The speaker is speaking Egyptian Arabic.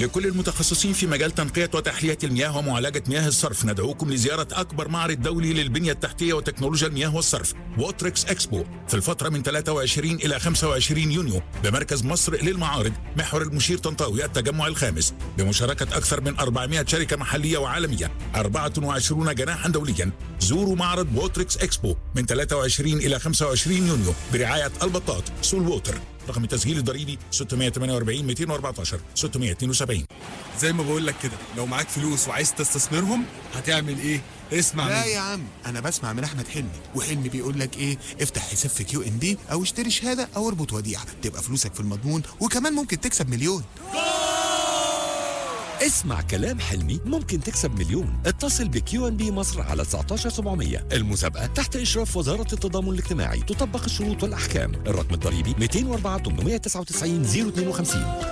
لكل المتخصصين في مجال تنقية وتحلية المياه ومعالجة مياه الصرف ندعوكم لزيارة أكبر معرض دولي للبنية التحتية وتكنولوجيا المياه والصرف ووتريكس إكسبو في الفترة من 23 إلى 25 يونيو بمركز مصر للمعارض محور المشير طنطاوي التجمع الخامس بمشاركة أكثر من 400 شركة محلية وعالمية 24 جناحا دوليا زوروا معرض ووتريكس إكسبو من 23 إلى 25 يونيو برعاية البطاط سول ووتر رقم التسجيل الضريبي 648 214 672 زي ما بقول لك كده لو معاك فلوس وعايز تستثمرهم هتعمل ايه اسمع لا مني يا عم انا بسمع من احمد حلمي وحلمي بيقول لك ايه افتح حساب في كيو ام بي او اشتري شهاده او اربط وديعه تبقى فلوسك في المضمون وكمان ممكن تكسب مليون اسمع كلام حلمي ممكن تكسب مليون اتصل بكيو ان بي مصر على 19700 المسابقة تحت إشراف وزارة التضامن الاجتماعي تطبق الشروط والأحكام الرقم الضريبي 204 899 052